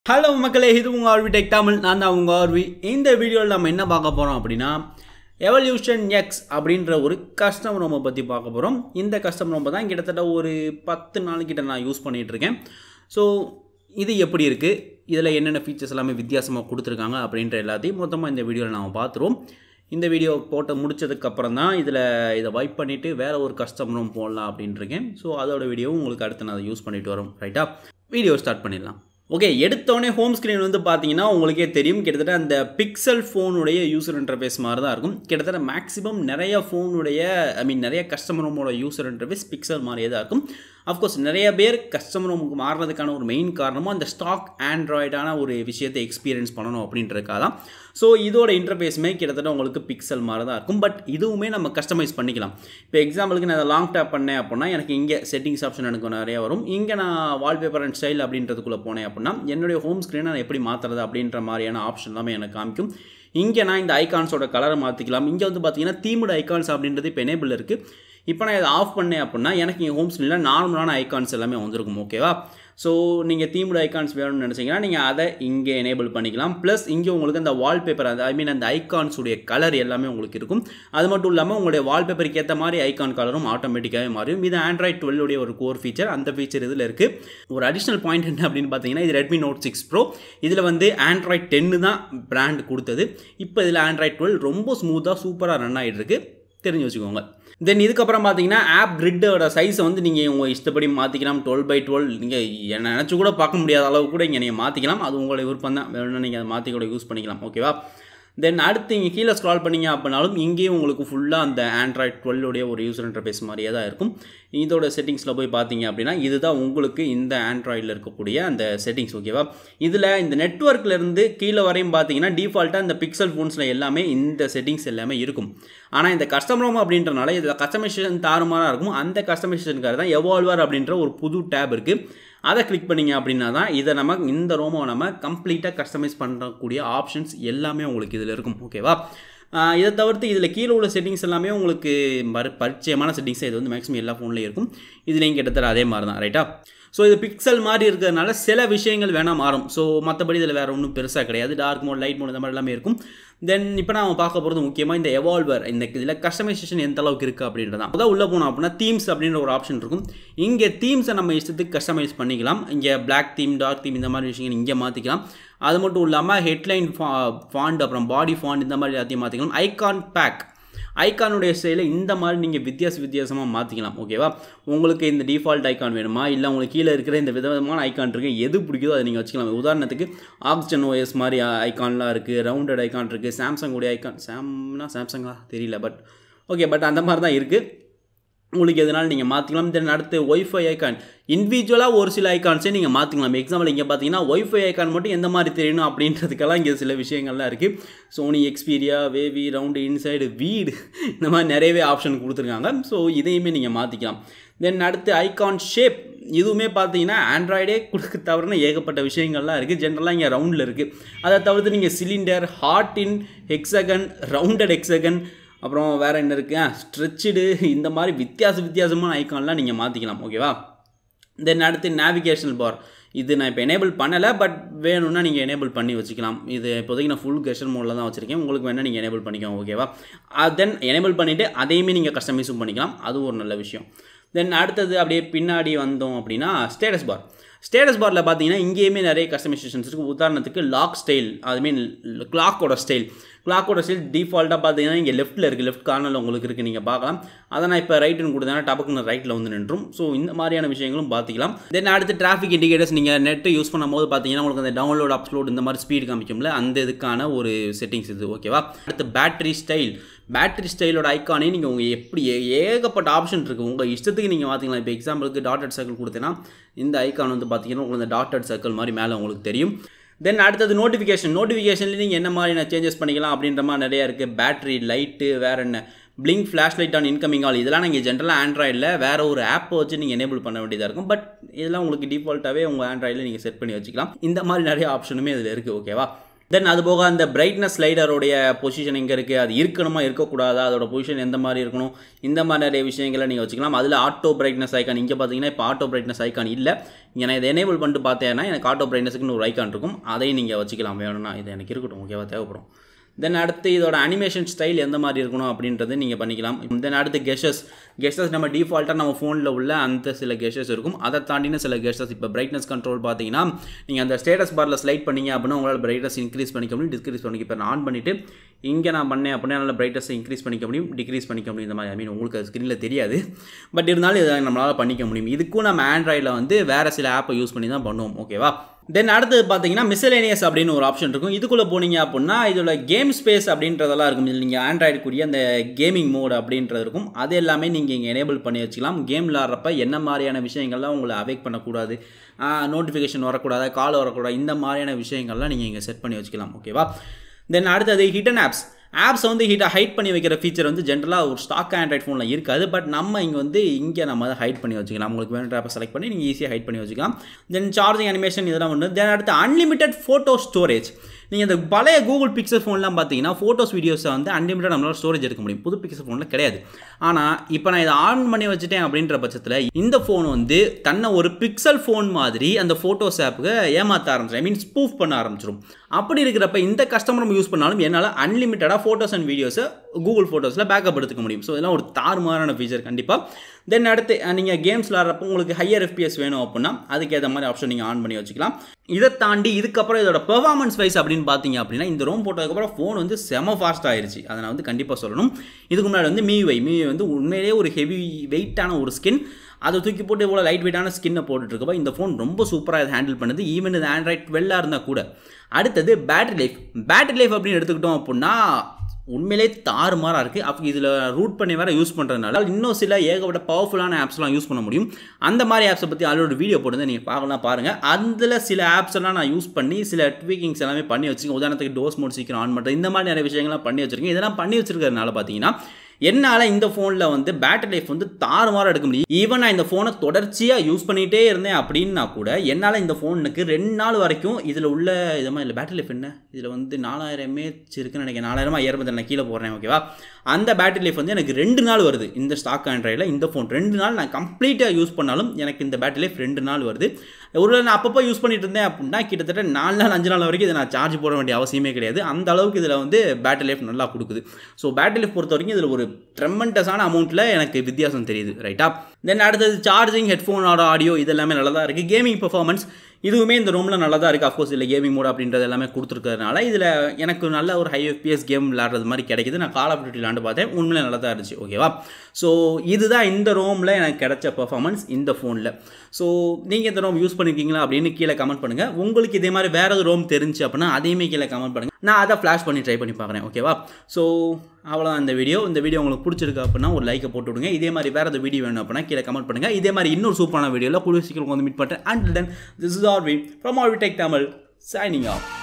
hello மக்களே இது உங்கள் ஆர்வி டெக் தமிழ் நான் தான் உங்கள் ஆர்வி இந்த வீடியோவில் நம்ம என்ன பார்க்க போகிறோம் அப்படின்னா எவல்யூஷன் எக்ஸ் அப்படின்ற ஒரு கஸ்டமர் ரோமை பற்றி பார்க்க போகிறோம் இந்த கஸ்டமர் ரோமை தான் கிட்டத்தட்ட ஒரு பத்து நாளுக்கிட்ட நான் யூஸ் பண்ணிகிட்டு இருக்கேன் ஸோ இது எப்படி இருக்குது இதில் என்னென்ன ஃபீச்சர்ஸ் எல்லாமே வித்தியாசமாக கொடுத்துருக்காங்க அப்படின்ற எல்லாத்தையும் மொத்தமாக இந்த வீடியோவில் நாம் பார்த்துருவோம் இந்த வீடியோ போட்டு முடிச்சதுக்கப்புறம் தான் இதில் இதை வைப் பண்ணிவிட்டு வேறு ஒரு கஸ்டமர் ரூம் போடலாம் அப்படின்ட்டு இருக்கேன் ஸோ அதோட வீடியோவும் உங்களுக்கு அடுத்து நான் அதை யூஸ் பண்ணிட்டு வரோம் ரைட்டா வீடியோ ஸ்டார்ட் பண்ணிடலாம் ஓகே எடுத்தோடனே ஹோம் ஸ்க்ரீன் வந்து பார்த்தீங்கன்னா உங்களுக்கே தெரியும் கிட்டத்தட்ட அந்த பிக்சல் ஃபோனுடைய யூசர் இன்டர்ஃபேஸ் மாதிரி தான் இருக்கும் கிட்டத்தட்ட மேக்ஸிமம் நிறைய ஃபோனுடைய ஐ மீன் நிறைய கஸ்டமர் ரூமோட யூசர் இன்டர்ஃபேஸ் பிக்சல் மாதிரியே தான் இருக்கும் அஃப்கோர்ஸ் நிறைய பேர் கஸ்டமர் ரூமுக்கு மாறுறதுக்கான ஒரு மெயின் காரணமும் அந்த ஸ்டாக் ஆண்ட்ராய்டான ஒரு விஷயத்தை எக்ஸ்பீரியன்ஸ் பண்ணணும் அப்படின்றதுக்காக தான் ஸோ இதோட இன்டர்ஃபேஸுமே கிட்டத்தட்ட உங்களுக்கு பிக்சல் மாதிரி தான் இருக்கும் பட் இதுவுமே நம்ம கஸ்டமைஸ் பண்ணிக்கலாம் இப்போ எக்ஸாம்பிளுக்கு நான் அதை லாங் டேப் பண்ணேன் அப்படின்னா எனக்கு இங்கே செட்டிங்ஸ் ஆப்ஷன் எனக்கு நிறைய வரும் இங்கே நான் வால்பேப்பர் அண்ட் ஸ்டைல் அப்படின்றதுக்குள்ளே போனேன் அப்படின்னா என்னுடைய ஹோம் ஸ்க்ரீனை நான் எப்படி மாற்றுறது அப்படின்ற மாதிரியான ஆப்ஷன் எல்லாமே எனக்கு காமிக்கும் இங்கே நான் இந்த ஐகான்ஸோட கலரை மாற்றிக்கலாம் இங்கே வந்து பார்த்தீங்கன்னா தீமுடு ஐகான்ஸ் அப்படின்றது இப்போ எனேபிள் இருக்குது இப்போ நான் இதை ஆஃப் பண்ணேன் அப்படின்னா எனக்கு இங்கே ஹோம் ஸ்க்ரீனில் நார்மலான ஐகான்ஸ் எல்லாமே வந்திருக்கும் ஓகேவா ஸோ நீங்கள் தீமுடு ஐகான்ஸ் வேணும்னு நினச்சிங்கன்னா நீங்கள் அதை இங்கே எனேபிள் பண்ணிக்கலாம் ப்ளஸ் இங்கே உங்களுக்கு அந்த வால்பேப்பர் அது ஐ மீன் அந்த ஐகான்ஸுடைய கலர் எல்லாமே உங்களுக்கு இருக்கும் அது மட்டும் இல்லாமல் உங்களுடைய வால்பேப்பருக்கு ஏற்ற மாதிரி ஐகான் கலரும் ஆட்டோமேட்டிக்காகவே மாறும் இது ஆண்ட்ராய்ட் டுவெல்லுடைய ஒரு கோர் ஃபீச்சர் அந்த ஃபீச்சர் இதில் இருக்குது ஒரு அடிஷ்னல் பாயிண்ட் என்ன அப்படின்னு பார்த்தீங்கன்னா இது ரெட்மி நோட் சிக்ஸ் ப்ரோ இதில் வந்து ஆண்ட்ராய்ட் டென்னு தான் பிராண்ட் கொடுத்தது இப்போ இதில் ஆண்ட்ராய்ட் டுவெல் ரொம்ப ஸ்மூத்தாக சூப்பராக ரன் ஆகிட்டு இருக்கு தெரிஞ்சு வச்சுக்கோங்க தென் இதுக்கப்புறம் பார்த்தீங்கன்னா ஆப் கிரிட்டோட சைஸை வந்து நீங்கள் உங்கள் இஷ்டப்படி மாற்றிக்கலாம் டுவெல் பை டுவெல் நீங்கள் என்ன நினச்சி கூட பார்க்க முடியாத அளவு கூட இங்கே நீங்கள் மாற்றிக்கலாம் அது உங்களுடைய விருப்பம் தான் வேணும்னா நீங்கள் அதை மாற்றி கூட யூஸ் பண்ணிக்கலாம் ஓகேவா தென் அடுத்து இங்கே கீழே ஸ்க்ரால் பண்ணிங்க அப்படின்னாலும் இங்கேயும் உங்களுக்கு ஃபுல்லாக அந்த ஆண்ட்ராய்ட் டுவெல்லுடைய ஒரு யூசர் இன்டர்ஃபேஸ் மாதிரியே தான் இருக்கும் இதோட செட்டிங்ஸில் போய் பார்த்தீங்க அப்படின்னா இதுதான் உங்களுக்கு இந்த ஆண்ட்ராய்டில் இருக்கக்கூடிய அந்த செட்டிங்ஸ் ஓகேவா இதில் இந்த நெட்ஒர்க்லேருந்து கீழே வரையும் பார்த்தீங்கன்னா டிஃபால்ட்டாக இந்த பிக்சல் ஃபோன்ஸில் எல்லாமே இந்த செட்டிங்ஸ் எல்லாமே இருக்கும் ஆனால் இந்த கஸ்டமர் ரோம் அப்படின்றனால இதில் கஸ்டமைசேஷன் தாறுமாறாக இருக்கும் அந்த கஸ்டமைசேஷனுக்காக தான் எவால்வர் அப்படின்ற ஒரு புது டேப் இருக்குது அதை கிளிக் பண்ணிங்க அப்படின்னா தான் இதை நம்ம இந்த ரோமோ நம்ம கம்ப்ளீட்டாக கஸ்டமைஸ் பண்ணக்கூடிய ஆப்ஷன்ஸ் எல்லாமே உங்களுக்கு இதில் இருக்கும் ஓகேவா இதை தவிர்த்து இதில் கீழே உள்ள செட்டிங்ஸ் எல்லாமே உங்களுக்கு மறு பரிச்சயமான செட்டிங்ஸே இது வந்து மேக்ஸிமம் எல்லா ஃபோன்லேயும் இருக்கும் இதுலேயும் கிட்டத்தட்ட அதே மாதிரி தான் ரைட்டா ஸோ இது பிக்சல் மாதிரி இருக்கிறதுனால சில விஷயங்கள் வேணால் மாறும் ஸோ மற்றபடி இதில் வேறு ஒன்றும் பெருசாக கிடையாது டார்க் மோட் லைட் மோட் இந்த மாதிரி எல்லாமே இருக்கும் தென் இப்போ நான் பார்க்க போகிறது முக்கியமாக இந்த எவால்வர் இந்த இதில் கஸ்டமைசேஷன் எந்த அளவுக்கு இருக்குது அப்படின்றது தான் அதான் உள்ளே போனோம் அப்படின்னா தீம்ஸ் அப்படின்ற ஒரு ஆப்ஷன் இருக்கும் இங்கே தீம்ஸை நம்ம இஷ்டத்துக்கு கஸ்டமைஸ் பண்ணிக்கலாம் இங்கே பிளாக் தீம் டார்க் தீம் இந்த மாதிரி விஷயங்கள் இங்கே மாற்றிக்கலாம் அது மட்டும் இல்லாமல் ஹெட்லைன் ஃபா ஃபாண்ட் அப்புறம் பாடி ஃபாண்ட் இந்த மாதிரி எல்லாத்தையும் மாற்றிக்கலாம் ஐகான் பேக் ஐக்கானுடைய ஸ்டைலை இந்த மாதிரி நீங்கள் வித்தியாச வித்தியாசமாக மாற்றிக்கலாம் ஓகேவா உங்களுக்கு இந்த டிஃபால்ட் ஐக்கான் வேணுமா இல்லை உங்களுக்கு கீழே இருக்கிற இந்த விதவிதமான ஐக்கான் இருக்குது எது பிடிக்குதோ அதை நீங்கள் வச்சுக்கலாம் உதாரணத்துக்கு ஆக்சிஜன் ஓஎஸ் மாதிரி ஐக்கான்லாம் இருக்குது ரவுண்டட் ஐக்கான் இருக்குது சாம்சங் உடைய ஐக்கான் சாம்னா சாம்சங்கா தெரியல பட் ஓகே பட் அந்த மாதிரி தான் இருக்குது உங்களுக்கு எதனாலும் நீங்கள் மாற்றிக்கலாம் தென் அடுத்து ஒய்ஃபை ஐக்கான் இண்டிவிஜுவலாக ஒரு சில ஐக்கான்ஸே நீங்கள் மாற்றிக்கலாம் எக்ஸாம்பிள் இங்கே பார்த்தீங்கன்னா ஒய்ஃபை ஐக்கான் மட்டும் எந்த மாதிரி தெரியணும் அப்படின்றதுக்கெல்லாம் இங்கே சில விஷயங்கள்லாம் இருக்குது Sony Xperia wavy round inside வீடு இந்த மாதிரி நிறையவே ஆப்ஷன் கொடுத்துருக்காங்க ஸோ இதையுமே நீங்கள் மாற்றிக்கலாம் தென் அடுத்து ஐகான் ஷேப் இதுவுமே பார்த்தீங்கன்னா ஆண்ட்ராய்டே கொடுக்க தவிர ஏகப்பட்ட விஷயங்கள்லாம் இருக்குது ஜென்ரலாக இங்கே ரவுண்டில் இருக்குது அதை தவிர்த்து நீங்கள் cylinder heart in hexagon rounded hexagon அப்புறம் வேறு என்ன இருக்குது ஸ்ட்ரெச்சுடு இந்த மாதிரி வித்தியாச வித்தியாசமான ஐக்கான்லாம் நீங்கள் மாற்றிக்கலாம் ஓகேவா தென் அடுத்து நேவிகேஷனல் பார் இது நான் இப்போ எனேபிள் பண்ணலை பட் வேணும்னா நீங்கள் எனேபிள் பண்ணி வச்சுக்கலாம் இது இப்போதைக்கு நான் ஃபுல் கெஷன் மோடில் தான் வச்சுருக்கேன் உங்களுக்கு வேணால் நீங்கள் எனேபிள் பண்ணிக்கோங்க ஓகேவா தென் எனேபிள் பண்ணிவிட்டு அதையுமே நீங்கள் கஸ்டமைஸும் பண்ணிக்கலாம் அது ஒரு நல்ல விஷயம் தென் அடுத்தது அப்படியே பின்னாடி வந்தோம் அப்படின்னா ஸ்டேட்டஸ் பார் ஸ்டேட்டஸ் பாரில் பார்த்தீங்கன்னா இங்கேயுமே நிறைய கஸ்டமைசேஷன்ஸ் இருக்குது உதாரணத்துக்கு லாக் ஸ்டைல் அது மீன் கிளாக்கோட ஸ்டைல் கிளாக்கோட ஸ்டைல் டிஃபால்ட்டாக பார்த்தீங்கன்னா இங்கே லெஃப்ட்டில் இருக்குது லெஃப்ட் கார்னரில் உங்களுக்கு இருக்குது நீங்கள் பார்க்கலாம் அதை நான் இப்போ ரைட்டுன்னு கொடுத்தேன்னா டபக்குன்னு ரைட்டில் வந்து நின்றும் ஸோ இந்த மாதிரியான விஷயங்களும் பார்த்துக்கலாம் தென் அடுத்து டிராஃபிக் இண்டிகேட்டர்ஸ் நீங்கள் நெட்டு யூஸ் பண்ணும்போது பார்த்தீங்கன்னா உங்களுக்கு அந்த டவுன்லோட் அப்லோட் இந்த மாதிரி ஸ்பீடு காமிக்கும்ல அந்த இதுக்கான ஒரு செட்டிங்ஸ் இது ஓகேவா அடுத்து பேட்டரி ஸ்டைல் பேட்டரி ஸ்டைலோட ஐக்கானே நீங்கள் உங்கள் எப்படி ஏகப்பட்ட ஆப்ஷன் இருக்குது உங்கள் இஷ்டத்துக்கு நீங்கள் பார்த்திங்களா இப்போ எக்ஸாம்பிளுக்கு டாட்டட் சர்க்கிள் கொடுத்தேன்னா இந்த ஐக்கான் வந்து பார்த்தீங்கன்னா உங்களுக்கு இந்த டாட்டட் சர்க்கிள் மாதிரி மேலே உங்களுக்கு தெரியும் தென் அடுத்தது நோட்டிஃபிகேஷன் நோட்டிஃபிகேஷனில் நீங்கள் என்ன மாதிரியான சேஞ்சஸ் பண்ணிக்கலாம் அப்படின்ற மாதிரி நிறையா இருக்குது பேட்டரி லைட்டு வேறு என்ன blink flash light on incoming all இதெல்லாம் நீங்கள் ஜென்ரலாக ஆண்ட்ராய்டில் வேறு ஒரு ஆப்பை வச்சு நீங்கள் எனேபிள் பண்ண வேண்டியதாக இருக்கும் பட் இதெல்லாம் உங்களுக்கு டிஃபால்ட்டாகவே உங்கள் ஆண்ட்ராய்டில் நீங்கள் செட் பண்ணி வச்சுக்கலாம் இந்த மாதிரி நிறைய ஆப்ஷனுமே இதில் இருக்குது ஓகேவா தென் அது போக அந்த பிரைட்னஸ் ஸ்லைடருடைய பொசிஷன் எங்கே இருக்குது அது இருக்கணுமா இருக்கக்கூடாதா அதோட பொசிஷன் எந்த மாதிரி இருக்கணும் இந்த மாதிரி நிறைய விஷயங்களை நீங்கள் வச்சுக்கலாம் அதில் ஆட்டோ பிரைட்னஸ் ஐக்கான் இங்கே பார்த்தீங்கன்னா இப்போ ஆட்டோ பிரைட்னஸ் ஐக்கான் இல்லை நான் இதை எனேபிள் பண்ணிட்டு பார்த்தேன்னா எனக்கு ஆட்டோ பிரைட்னஸுக்குன்னு ஒரு ஐக்கான் இருக்கும் அதையும் நீங்கள் வச்சுக்கலாம் வேணும்னா இது எனக்கு இருக்கட்டும் ஓகேவா தேவைப்படும் தென் அடுத்து இதோட அனிமேஷன் ஸ்டைல் எந்த மாதிரி இருக்கணும் அப்படின்றது நீங்கள் பண்ணிக்கலாம் தென் அடுத்து கெஷஸ் கெஷஸ் நம்ம டிஃபால்ட்டாக நம்ம ஃபோனில் உள்ள அந்த சில கெஷஸ் இருக்கும் அதை தாண்டின சில கெஷஸ் இப்போ பிரைட்னஸ் கண்ட்ரோல் பார்த்தீங்கன்னா நீங்கள் அந்த ஸ்டேட்டஸ் பாரில் ஸ்லைட் பண்ணீங்க அப்படின்னா உங்களால் பிரைட்னஸ் இன்க்ரீஸ் பண்ணிக்க முடியும் டிஸ்க்ரீஸ் பண்ணிக்க இப்போ நான் ஆன் பண்ணிவிட்டு இங்கே நான் பண்ணேன் அப்படின்னா என்னால் பிரைட்னஸ் இன்க்ரீஸ் பண்ணிக்க முடியும் டிக்ரீஸ் பண்ணிக்க முடியும் இந்த மாதிரி ஐ மீன் உங்களுக்கு ஸ்க்ரீனில் தெரியாது பட் இருந்தாலும் இதை நம்மளால் பண்ணிக்க முடியும் இதுக்கும் நம்ம ஆண்ட்ராய்டில் வந்து வேறு சில ஆப்பை யூஸ் பண்ணி தான் பண்ணுவோம் ஓகேவா தென் அடுத்தது பார்த்தீங்கன்னா மிசலேனியஸ் அப்படின்னு ஒரு ஆப்ஷன் இருக்கும் இதுக்குள்ளே போனீங்க அப்படின்னா இதோட கேம் ஸ்பேஸ் அப்படின்றதெல்லாம் இருக்கும் இதில் நீங்கள் ஆண்ட்ராய்டுக்குரிய அந்த கேமிங் மோட் அப்படின்றது இருக்கும் அது எல்லாமே நீங்கள் இங்கே எனேபிள் பண்ணி வச்சுக்கலாம் கேம் விளாட்றப்ப என்ன மாதிரியான விஷயங்கள்லாம் உங்களை அவேக் பண்ணக்கூடாது நோட்டிஃபிகேஷன் வரக்கூடாது கால் வரக்கூடாது இந்த மாதிரியான விஷயங்கள்லாம் நீங்கள் இங்கே செட் பண்ணி வச்சுக்கலாம் ஓகேவா தென் அடுத்தது ஹிடன் ஆப்ஸ் ஆப்ஸை வந்து ஹீட்டை ஹைட் பண்ணி வைக்கிற ஃபீச்சர் வந்து ஜென்ரலாக ஒரு ஸ்டாக் ஆண்ட்ராய்ட் ஃபோனில் இருக்காது பட் நம்ம இங்கே வந்து இங்கே நம்ம அதை ஹைட் பண்ணி வச்சுக்கலாம் உங்களுக்கு வேணுன்ற ஆப்பை செலக்ட் பண்ணி நீங்கள் ஈஸியாக ஹைட் பண்ணி வச்சுக்கலாம் தென் சார்ஜிங் அனிமேஷன் இதெல்லாம் ஒன்று தென் அடுத்து அன்லிமிட்டட் ஃபோட்டோ ஸ்டோரேஜ் நீங்கள் இந்த பழைய கூகுள் பிக்சல் ஃபோன்லாம் பார்த்தீங்கன்னா ஃபோட்டோஸ் வீடியோஸை வந்து அன்லிமிட்டட் நம்மளால் ஸ்டோரேஜ் எடுக்க முடியும் புது பிக்சல் ஃபோனில் கிடையாது ஆனால் இப்போ நான் இதை ஆன் பண்ணி வச்சுட்டேன் அப்படின்ற பட்சத்தில் இந்த ஃபோன் வந்து தன்னை ஒரு பிக்சல் ஃபோன் மாதிரி அந்த ஃபோட்டோஸ் ஆப்புக்கு ஏமாற்ற ஆரம்பிச்சிடும் ஐ மீன் ஸ்பூஃப் பண்ண ஆரம்பிச்சிடும் அப்படி இருக்கிறப்ப இந்த கஸ்டமர் யூஸ் பண்ணாலும் என்னால் அன்லிமிட்டடாக ஃபோட்டோஸ் அண்ட் வீடியோஸை கூகுள் ஃபோட்டோஸில் பேக்கப் எடுத்துக்க முடியும் ஸோ இதெல்லாம் ஒரு தாறுமாறான ஃபீச்சர் கண்டிப்பாக தென் அடுத்து நீங்கள் கேம்ஸ் விளாட்றப்போ உங்களுக்கு ஹையர் எஃபிஎஸ் வேணும் அப்படின்னா அதுக்கேற்ற மாதிரி ஆப்ஷன் நீங்கள் ஆன் பண்ணி வச்சுக்கலாம் இதை தாண்டி இதுக்கப்புறம் இதோட பெர்ஃபார்மன்ஸ் வைஸ் அப்படின்னு பார்த்தீங்க அப்படின்னா இந்த ரோம் போட்டதுக்கப்புறம் ஃபோன் வந்து செம ஃபாஸ்ட் ஆயிருச்சு அதை நான் வந்து கண்டிப்பாக சொல்லணும் இதுக்கு முன்னாடி வந்து மீவை மீவை வந்து உண்மையிலேயே ஒரு ஹெவி வெயிட்டான ஒரு ஸ்கின் அதை தூக்கி போட்டு இவ்வளோ லைட் வெயிட்டான ஸ்கின்னை போட்டுட்ருக்கப்போ இந்த ஃபோன் ரொம்ப சூப்பராக இதை ஹேண்டில் பண்ணுது ஈவன் இது ஆண்ட்ராய்ட் டுவெல்லாக இருந்தால் கூட அடுத்தது பேட்டரி லைஃப் பேட்டரி லைஃப் அப்படின்னு எடுத்துக்கிட்டோம் அப்படின்னா உண்மையிலே தாறுமாறாக இருக்குது அப்போ இதில் ரூட் பண்ணி வேறு யூஸ் பண்ணுறதுனால இன்னும் சில ஏகப்பட்ட பவர்ஃபுல்லான ஆப்ஸ்லாம் யூஸ் பண்ண முடியும் அந்த மாதிரி ஆப்ஸை பற்றி ஆல்ரெடி வீடியோ போட்டு நீங்கள் பார்க்கலாம் பாருங்கள் அதில் சில ஆப்ஸ் எல்லாம் நான் யூஸ் பண்ணி சில ட்வீக்கிங்ஸ் எல்லாமே பண்ணி வச்சுருக்கேன் உதாரணத்துக்கு டோஸ் மோட் சீக்கிரம் ஆன் பண்ணுறது இந்த மாதிரி நிறைய விஷயங்கள்லாம் பண்ணி வச்சுருக்கேன் இதெல்லாம் பண்ணி வச்சிருக்கிறதுனால பார்த்தீங்கன்னா என்னால் இந்த ஃபோனில் வந்து பேட்டரி லைஃப் வந்து தாறுமாறாக எடுக்க முடியும் ஈவன் நான் இந்த ஃபோனை தொடர்ச்சியாக யூஸ் பண்ணிகிட்டே இருந்தேன் அப்படின்னா கூட என்னால் இந்த ஃபோனுக்கு ரெண்டு நாள் வரைக்கும் இதில் உள்ள இது மாதிரி இல்லை பேட்டரி லைஃப் என்ன இதில் வந்து நாலாயிரம் எம்ஏஹெச் இருக்குன்னு நினைக்கிறேன் நாலாயிரமா ஐயாயிரம் நான் கீழே போடுறேன் ஓகேவா அந்த பேட்டரி லைஃப் வந்து எனக்கு ரெண்டு நாள் வருது இந்த ஸ்டாக் ஆண்ட்ராய்டில் இந்த ஃபோன் ரெண்டு நாள் நான் கம்ப்ளீட்டாக யூஸ் பண்ணாலும் எனக்கு இந்த பேட்டரி லைஃப் ரெண்டு நாள் வருது ஒரு நான் அப்பப்போ யூஸ் பண்ணிட்டு இருந்தேன் அப்படின்னா கிட்டத்தட்ட நாலு நாள் அஞ்சு நாள் வரைக்கும் இதை நான் சார்ஜ் போட வேண்டிய அவசியமே கிடையாது அந்த அளவுக்கு இதில் வந்து பேட்டரி லைஃப் நல்லா கொடுக்குது ஸோ பேட்டரி லைஃப் பொறுத்த வரைக்கும் இதில் ஒரு ட்ரெமெண்டஸான அமௌண்ட்டில் எனக்கு வித்தியாசம் தெரியுது ரைட்டா தென் அடுத்தது சார்ஜிங் ஹெட்ஃபோனோட ஆடியோ இது எல்லாமே நல்லா தான் இருக்குது கேமிங் பெர்ஃபார்மன்ஸ் இதுவுமே இந்த ரூமில் நல்லா தான் இருக்குது அஃப்கோர்ஸ் இல்லை கேமிங் மோட் அப்படின்றது எல்லாமே கொடுத்துருக்கறதுனால இதில் எனக்கு நல்ல ஒரு ஹை எஃபிஎஸ் கேம் விளாட்றது மாதிரி கிடைக்குது நான் கால் ஆஃப் டியூட்டி விளாண்டு பார்த்தேன் உண்மையிலே நல்லா தான் இருந்துச்சு ஓகேவா ஸோ இதுதான் இந்த ரோமில் எனக்கு கிடைச்ச பெர்ஃபார்மன்ஸ் இந்த ஃபோனில் ஸோ நீங்கள் இந்த ரோம் யூஸ் பண்ணியிருக்கீங்களா அப்படின்னு கீழே கமெண்ட் பண்ணுங்கள் உங்களுக்கு இதே மாதிரி வேறு எது ரோம் தெரிஞ்சு அப்படின்னா அதையுமே கீழே கமெண்ட் பண்ணுங்கள் நான் அதை ஃப்ளாஷ் பண்ணி ட்ரை பண்ணி பார்க்குறேன் ஓகேவா ஸோ அவ்வளோதான் இந்த வீடியோ இந்த வீடியோ உங்களுக்கு பிடிச்சிருக்கு அப்படின்னா ஒரு லைக்கை போட்டு விடுங்க இதே மாதிரி வேறு எதாவது வீடியோ வேணும் அப்படின்னா கீழே கமெண்ட் பண்ணுங்கள் இதே மாதிரி இன்னொரு சூப்பரான வீடியோவில் கூடிய சீக்கிரம் வந்து மீட் பண்ணுறேன் and then this is R V from R V tech Tamil signing of